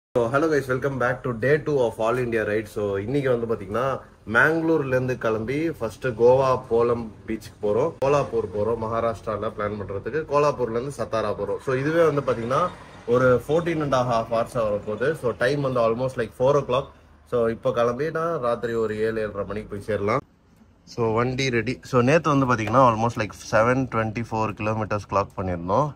so hello guys welcome back to day two of all India right so இன்னைக்கு வந்து பார்த்தீங்கன்னா மேங்களூர்லேருந்து கிளம்பி first Goa போலம் பீச்சுக்கு போகிறோம் கோலாப்பூர் போகிறோம் மகாராஷ்டிராவில் பிளான் பண்ணுறதுக்கு கோலாப்பூர்லேருந்து சத்தாரா போகிறோம் ஸோ இதுவே வந்து பார்த்தீங்கன்னா ஒரு ஃபோர்டீன் அண்ட் ஹாஃப் ஹவர்ஸ் வரப்போகுது ஸோ டைம் வந்து almost like four o'clock so இப்போ கிளம்பினா ராத்திரி ஒரு ஏழு ஏழரை மணிக்கு போய் சேரலாம் ஸோ வண்டி ரெடி ஸோ நேற்று வந்து பார்த்தீங்கன்னா almost like seven twenty four kilometres clock பண்ணியிருந்தோம்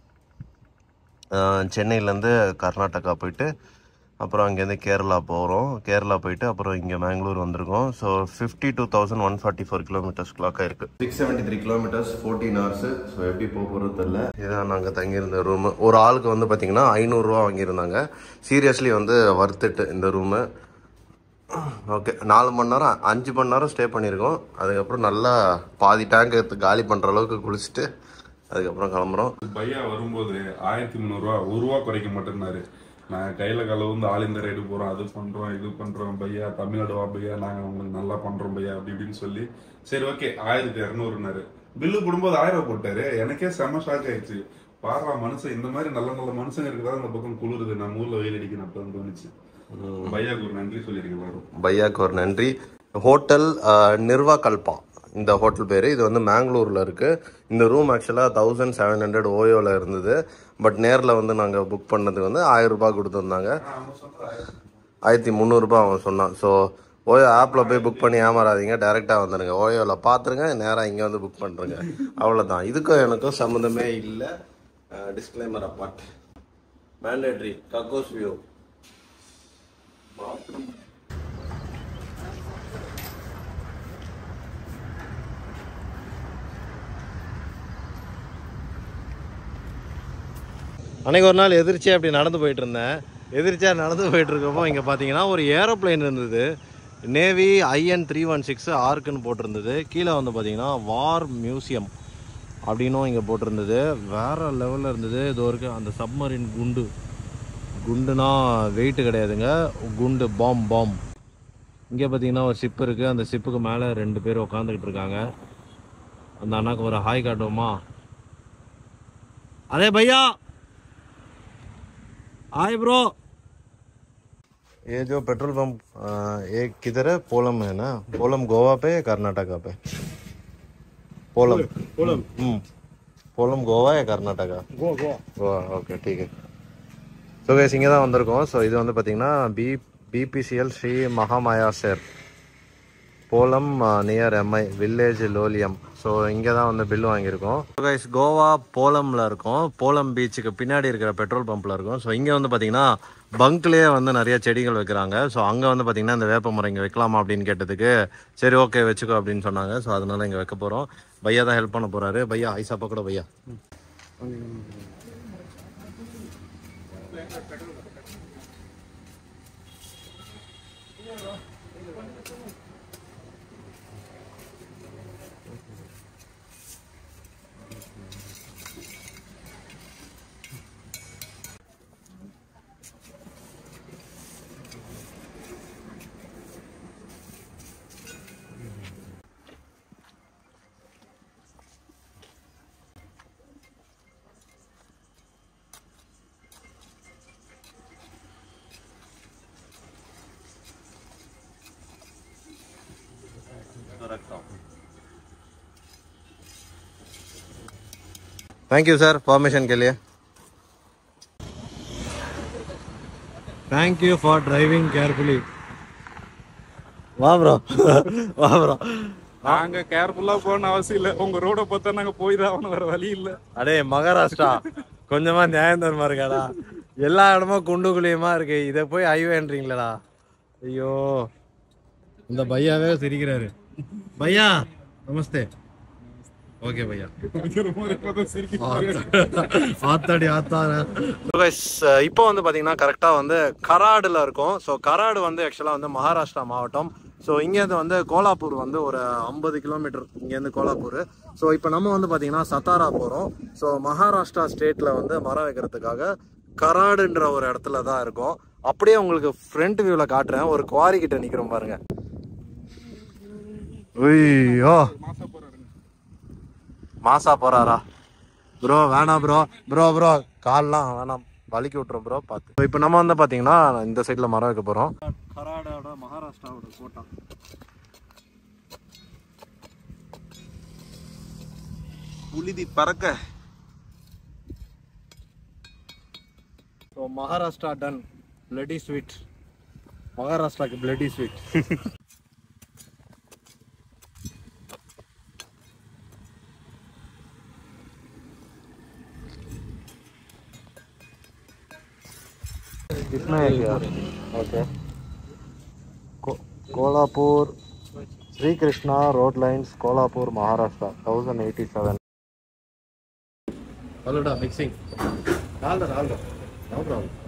அஹ் சென்னையிலேருந்து கர்நாடகா போயிட்டு அப்புறம் அங்கேருந்து கேரளா போகிறோம் கேரளா போயிட்டு அப்புறம் இங்கே மேங்களூர் வந்திருக்கோம் so fifty two thousand one forty four kilometres clock ஆயிருக்கு six seventy three kilometres fourteen hours so எப்படி போக போகிறது தெரில இதான் நாங்கள் தங்கியிருந்த ரூமு ஒரு ஆளுக்கு வந்து பார்த்தீங்கன்னா ஐநூறுரூவா வாங்கியிருந்தாங்க சீரியஸ்லி வந்து வர்த்துட்டு இந்த ரூமு ஓகே நாலு மணி நேரம் அஞ்சு மணி நேரம் ஸ்டே பண்ணியிருக்கோம் அதுக்கப்புறம் நல்லா பாதி டேங்க் எடுத்து காலி பண்ணுற அளவுக்கு குளிச்சுட்டு அதுக்கப்புறம் கிளம்புறோம் பையா வரும்போது ஆயிரத்தி முந்நூறுரூவா ஒரு ரூபா குறைக்க மாட்டேன்னாரு நான் கையில கலவு வந்து ஆல் இந்த ரைடு போறோம் அது பண்றோம் இது பண்றோம் பையா தமிழ்நாடு வா பையா நாங்க உங்களுக்கு நல்லா பண்றோம் பையா அப்படி இப்படின்னு சொல்லி சரி ஓகே ஆயிரத்தி இரநூறுனாரு பில்லு போடும்போது ஆயிரம் ரூபாய் போட்டாரு எனக்கே செம்ம ஷாக் ஆயிடுச்சு பாடுறா மனுஷன் இந்த மாதிரி நல்ல நல்ல மனுஷங்க இருக்குதா இந்த பக்கம் குளிருது நம்ம ஊர்ல வெயில் அடிக்கணும் அப்பதான் தோணுச்சு பையாக்கு ஒரு நன்றி சொல்லியிருக்கேன் எல்லாரும் பையாக்கு ஒரு நன்றி ஹோட்டல் அஹ், நிர்வா கல்பா இந்த ஹோட்டல் பேர் இது வந்து மேங்களூரில் இருக்குது இந்த ரூம் ஆக்சுவலாக தௌசண்ட் செவன் ஹண்ட்ரட் ஓயோவில் இருந்தது பட் நேரில் வந்து நாங்கள் புக் பண்ணதுக்கு வந்து ஆயிரம் ரூபாய் கொடுத்துருந்தாங்க ஆயிரத்தி முந்நூறுரூபா அவன் சொன்னான் ஸோ ஓயோ ஆப்பில் போய் புக் பண்ணி ஏமாறாதீங்க டேரெக்டாக வந்துடுங்க ஓயோவில் பார்த்துருங்க நேராக இங்கே வந்து புக் பண்ணுறேங்க அவ்வளோதான் இதுக்கும் எனக்கும் சம்மந்தமே இல்லை டிஸ்க்ளைமர் அப்பார்ட் மேண்டேட்ரி கக்கோஸ் வியூ அன்னைக்கு ஒரு நாள் எதிர்ச்சியாக அப்படி நடந்து போயிட்டு இருந்தேன் எதிர்ச்சியாக நடந்து போயிட்டு இருக்கப்போ இங்கே பார்த்தீங்கன்னா ஒரு ஏரோப்ளேன் இருந்தது navy IN three one six ஆர்க்குன்னு போட்டிருந்தது கீழே வந்து பார்த்தீங்கன்னா வார் மியூசியம் அப்படின்னும் இங்கே போட்டிருந்தது வேற லெவலில் இருந்தது இது ஒரு அந்த சப்மரின் குண்டு குண்டுனா வெயிட்டு கிடையாதுங்க குண்டு பாம் பாம் இங்கே பார்த்தீங்கன்னா ஒரு ஷிப் இருக்குது அந்த ஷிப்புக்கு மேலே ரெண்டு பேர் உட்காந்துக்கிட்டு இருக்காங்க அந்த அண்ணாக்கு ஒரு ஹாய் காட்டுவோமா अरे भैया हाय ब्रो ये जो पेट्रोल पंप अ, एक किधर है पोलम है ना पोलम गोवा पे या कर्नाटका पे पोलम पोलम हम्म पोलम गोवा या कर्नाटका கோவா கோவா கோவா ஓகே டீக் ஸோ கைஸ் இங்கே தான் வந்திருக்கோம் ஸோ இது வந்து பார்த்தீங்கன்னா பி பிபிசிஎல் ஸ்ரீ மகாமாயா சேர் போலம் நியர் எம்ஐ வில்லேஜ் லோலியம் ஸோ இங்கே தான் வந்து பில் வாங்கியிருக்கோம் கைஸ் கோவா போலமில் இருக்கோம் போலம் பீச்சுக்கு பின்னாடி இருக்கிற பெட்ரோல் பம்பில் இருக்கும் ஸோ இங்கே வந்து பார்த்தீங்கன்னா பங்க்லேயே வந்து நிறைய செடிகள் வைக்கிறாங்க ஸோ அங்கே வந்து பார்த்தீங்கன்னா இந்த வேப்ப மரம் இங்கே வைக்கலாமா அப்படின்னு கேட்டதுக்கு சரி ஓகே வச்சுக்கோ அப்படின்னு சொன்னாங்க ஸோ அதனால இங்கே வைக்க போகிறோம் பையா தான் ஹெல்ப் பண்ண போகிறாரு பையா ஐசாப்பா கூட பையா थैंक यू सर परमिशन के लिए thank you for driving carefully वाह ब्रो वाह ब्रो நாங்க கேர்ஃபுல்லா போகணும் அவசியம் இல்ல உங்க ரோட பார்த்தா நாங்க போய் தான் ஆகணும் வேற வழி இல்ல அடே மகாராஷ்டிரா கொஞ்சமா நியாயம் தரமா இருக்காடா எல்லா இடமும் குண்டு குழியுமா இருக்கு இதை போய் ஹைவேன்றீங்களா ஐயோ இந்த பையாவே சிரிக்கிறாரு பையா நமஸ்தே ஓகே பையா ஆத்தாடி ஆத்தார இப்போ வந்து பார்த்தீங்கன்னா கரெக்டாக வந்து கராடில் இருக்கும் ஸோ கராடு வந்து ஆக்சுவலாக வந்து மகாராஷ்டிரா மாவட்டம் ஸோ இங்கேருந்து வந்து கோலாப்பூர் வந்து ஒரு ஐம்பது கிலோமீட்டர் இங்கேருந்து கோலாப்பூர் ஸோ இப்போ நம்ம வந்து பார்த்தீங்கன்னா சத்தாரா போகிறோம் ஸோ மகாராஷ்டிரா ஸ்டேட்டில் வந்து மரம் வைக்கிறதுக்காக கராடுன்ற ஒரு இடத்துல தான் இருக்கும் அப்படியே உங்களுக்கு ஃப்ரண்ட் வியூவில் காட்டுறேன் ஒரு குவாரி கிட்ட நிற்கிறோம் பாருங்க ஐயோ மாசா போறாரா ப்ரோ வேணாம் ப்ரோ ப்ரோ ப்ரோ கால்லாம் வேணாம் வலிக்கி விட்டுரும் ப்ரோ பார்த்து இப்போ நம்ம வந்து பார்த்தீங்கன்னா இந்த சைடில் மரம் வைக்க போகிறோம் கராடாவோட மகாராஷ்டிராவோட கோட்டா புழுதி பறக்க so Maharashtra done bloody sweet மகாராஷ்டிராக்கு பிளடி ஸ்வீட் कितना है क्या ओके को, Kolhapur Shri Krishna road lines Kolhapur Maharashtra thousand eighty seven அவ்வளோடா mixing alter alter no problem